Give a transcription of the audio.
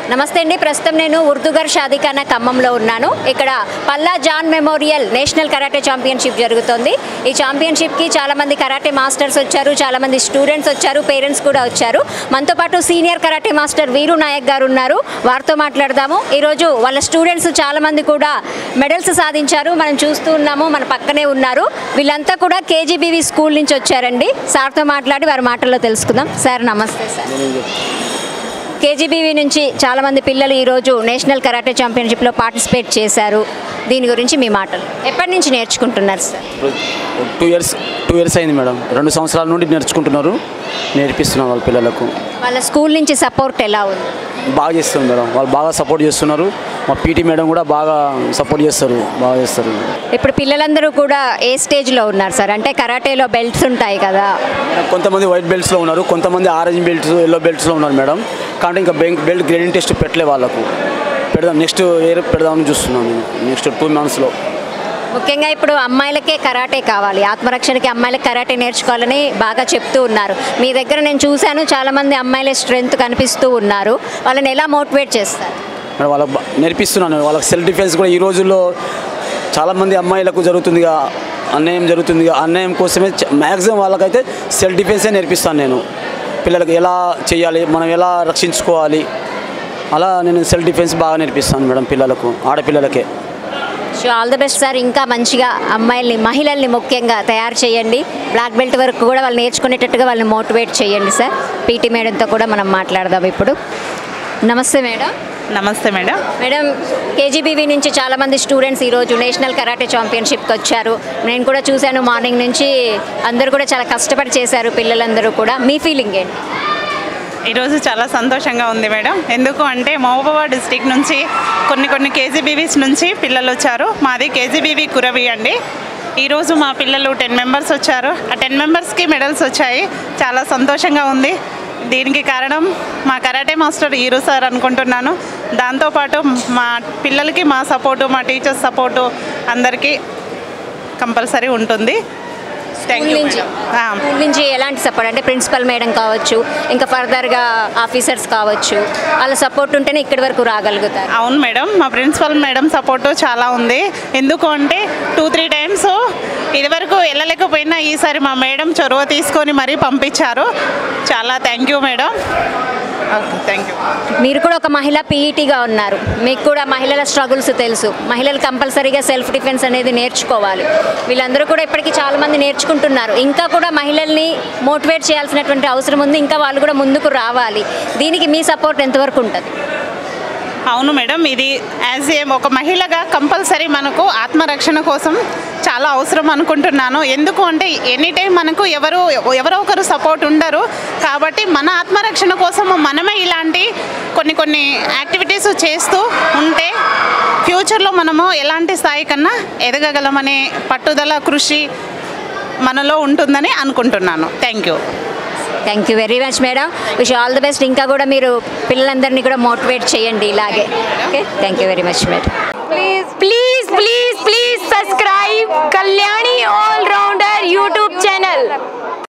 నమస్తే అండి ప్రస్తుతం నేను ఉర్దుగర్ షాదిఖానా ఖమ్మంలో ఉన్నాను ఇక్కడ Palla John memorial national karate championship జరుగుతుంది ఈ ఛాంపియన్షిప్కి చాలామంది కరాటే మాస్టర్స్ వచ్చారు చాలామంది స్టూడెంట్స్ వచ్చారు పేరెంట్స్ కూడా వచ్చారు మనతో పాటు సీనియర్ కరాటే మాస్టర్ వీరు నాయక్ గారు ఉన్నారు వారితో మాట్లాడదాము ఈరోజు వాళ్ళ స్టూడెంట్స్ చాలామంది కూడా మెడల్స్ సాధించారు మనం చూస్తూ ఉన్నాము మన పక్కనే ఉన్నారు వీళ్ళంతా కూడా కేజీబీవీ స్కూల్ నుంచి వచ్చారండి సార్తో మాట్లాడి వారి మాటల్లో తెలుసుకుందాం సార్ నమస్తే సార్ కేజీబీవీ నుంచి చాలామంది పిల్లలు ఈరోజు నేషనల్ కరాటే ఛాంపియన్షిప్లో పార్టిసిపేట్ చేశారు దీని గురించి మీ మాటలు ఎప్పటి నుంచి నేర్చుకుంటున్నారు సార్ ఇప్పుడు టూ ఇయర్స్ టూ ఇయర్స్ అయింది మేడం రెండు సంవత్సరాల నుండి నేర్చుకుంటున్నారు నేర్పిస్తున్నాం వాళ్ళ పిల్లలకు వాళ్ళ స్కూల్ నుంచి సపోర్ట్ ఎలా ఉంది బాగా చేస్తుంది మేడం వాళ్ళు బాగా సపోర్ట్ చేస్తున్నారు మా పీటీ మేడం కూడా బాగా సపోర్ట్ చేస్తారు బాగా చేస్తారు ఇప్పుడు పిల్లలందరూ కూడా ఏ స్టేజ్లో ఉన్నారు సార్ అంటే కరాటేలో బెల్ట్స్ ఉంటాయి కదా కొంతమంది వైట్ బెల్ట్స్లో ఉన్నారు కొంతమంది ఆరెంజ్ బెల్ట్స్ ఎల్లో బెల్ట్స్లో ఉన్నారు మేడం కాబట్టి ఇంకా బెంక్ బెల్ట్ గ్రేడింగ్ టెస్ట్ పెట్టలే వాళ్ళకు పెడదాం నెక్స్ట్ ఇయర్ పెడదామని చూస్తున్నాను నెక్స్ట్ టూ మంత్స్లో ముఖ్యంగా ఇప్పుడు అమ్మాయిలకే కరాటే కావాలి ఆత్మరక్షణకి అమ్మాయిలకు కరాటే నేర్చుకోవాలని బాగా చెప్తూ ఉన్నారు మీ దగ్గర నేను చూశాను చాలామంది అమ్మాయిల స్ట్రెంగ్త్ కనిపిస్తూ ఉన్నారు వాళ్ళని ఎలా మోటివేట్ చేస్తారు మరి వాళ్ళకి బా- నేర్పిస్తున్నాను వాళ్ళకి సెల్ఫ్ డిఫెన్స్ కూడా ఈ రోజుల్లో చాలామంది అమ్మాయిలకు జరుగుతుందిగా అన్యాయం జరుగుతుందిగా అన్యాయం కోసమే మ్యాక్సిమం వాళ్ళకైతే సెల్ఫ్ డిఫెన్సే నేర్పిస్తాను నేను పిల్లలకి ఎలా చేయాలి మనం ఎలా రక్షించుకోవాలి అలా నేను సెల్ఫ్ డిఫెన్స్ బాగా నేర్పిస్తాను మేడం పిల్లలకు ఆడపిల్లలకే so all the best sir ఇంకా మంచిగా అమ్మాయిల్ని మహిళల్ని ముఖ్యంగా తయారు చేయండి బ్లాక్ బెల్ట్ వరకు కూడా వాళ్ళు నేర్చుకునేటట్టుగా వాళ్ళని మోటివేట్ చేయండి సార్ పీటీ మేడంతో కూడా మనం మాట్లాడదాం ఇప్పుడు నమస్తే మేడం నమస్తే మేడం మేడం కేజీబీవీ నుంచి చాలామంది స్టూడెంట్స్ ఈరోజు నేషనల్ కరాటే ఛాంపియన్షిప్కి వచ్చారు నేను కూడా చూశాను మార్నింగ్ నుంచి అందరూ కూడా చాలా కష్టపడి చేశారు పిల్లలందరూ కూడా మీ ఫీలింగ్ ఏంటి ఈరోజు చాలా సంతోషంగా ఉంది మేడం ఎందుకు అంటే మహబూబాబాద్ డిస్టిక్ నుంచి కొన్ని కొన్ని కేజీబీవీస్ నుంచి పిల్లలు వచ్చారు మాది కేజీబీవీ కురవి అండి ఈరోజు మా పిల్లలు టెన్ మెంబర్స్ వచ్చారు ఆ టెన్ మెంబర్స్కి మెడల్స్ వచ్చాయి చాలా సంతోషంగా ఉంది దీనికి కారణం మా కరాటే మాస్టర్ ఈరు సార్ అనుకుంటున్నాను దాంతోపాటు మా పిల్లలకి మా సపోర్టు మా టీచర్స్ సపోర్టు అందరికీ కంపల్సరీ ఉంటుంది థ్యాంక్ స్కూల్ యూ నుంచి మేడం స్కూల్ నుంచి ఎలాంటి సపోర్ట్ అంటే ప్రిన్సిపల్ మేడం కావచ్చు ఇంకా ఫర్దర్గా ఆఫీసర్స్ కావచ్చు వాళ్ళ సపోర్ట్ ఉంటేనే ఇక్కడి వరకు రాగలుగుతారు అవును మేడం మా ప్రిన్సిపల్ మేడం సపోర్టు చాలా ఉంది ఎందుకు అంటే టూ త్రీ టైమ్స్ ఇదివరకు వెళ్ళలేకపోయినా ఈసారి మా మేడం చొరవ తీసుకొని మరీ పంపించారు చాలా thank you madam okay thank you మీరు కూడా ఒక మహిళ పీఈటీగా ఉన్నారు మీకు కూడా మహిళల స్ట్రగుల్స్ తెలుసు మహిళలు కంపల్సరీగా సెల్ఫ్ డిఫెన్స్ అనేది నేర్చుకోవాలి వీళ్ళందరూ కూడా ఇప్పటికీ చాలా మంది నేర్చుకుంటున్నారు ఇంకా కూడా మహిళల్ని మోటివేట్ చేయాల్సినటువంటి అవసరం ఉంది ఇంకా వాళ్ళు కూడా ముందుకు రావాలి దీనికి మీ సపోర్ట్ ఎంతవరకు ఉంటుంది అవును మేడం ఇది యాజ్ ఏ ఒక మహిళగా కంపల్సరీ మనకు ఆత్మరక్షణ కోసం చాలా అవసరం అనుకుంటున్నాను ఎందుకు అంటే ఎనీ టైం మనకు ఎవరు ఎవరో ఒకరు సపోర్ట్ ఉండరు కాబట్టి మన ఆత్మరక్షణ కోసం మనమే ఇలాంటి కొన్ని కొన్ని యాక్టివిటీస్ చేస్తూ ఉంటే ఫ్యూచర్లో మనము ఎలాంటి స్థాయి కన్నా ఎదగగలమనే పట్టుదల కృషి మనలో ఉంటుందని అనుకుంటున్నాను thank you thank you very much madam wish all the best ఇంకా కూడా మీరు పిల్లలందరినీ కూడా మోటివేట్ చేయండి ఇలాగే okay thank you very much madam please please please please subscribe kalyani all rounder youtube channel